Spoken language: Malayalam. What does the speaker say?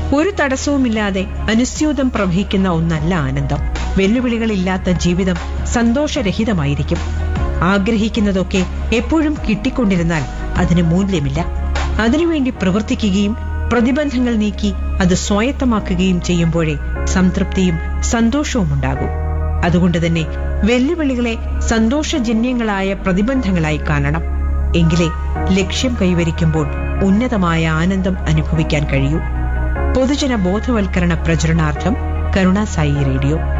ഒരു തടസ്സവുമില്ലാതെ അനുസ്യൂതം പ്രവഹിക്കുന്ന ഒന്നല്ല ആനന്ദം വെല്ലുവിളികളില്ലാത്ത ജീവിതം സന്തോഷരഹിതമായിരിക്കും ആഗ്രഹിക്കുന്നതൊക്കെ എപ്പോഴും കിട്ടിക്കൊണ്ടിരുന്നാൽ അതിന് മൂല്യമില്ല അതിനുവേണ്ടി പ്രവർത്തിക്കുകയും പ്രതിബന്ധങ്ങൾ നീക്കി അത് സ്വായത്തമാക്കുകയും ചെയ്യുമ്പോഴേ സംതൃപ്തിയും സന്തോഷവും ഉണ്ടാകും അതുകൊണ്ട് തന്നെ വെല്ലുവിളികളെ സന്തോഷജന്യങ്ങളായ പ്രതിബന്ധങ്ങളായി കാണണം എങ്കിലേ ലക്ഷ്യം കൈവരിക്കുമ്പോൾ ഉന്നതമായ ആനന്ദം അനുഭവിക്കാൻ കഴിയൂ പൊതുജന ബോധവൽക്കരണ പ്രചരണാർത്ഥം കരുണാസായി റേഡിയോ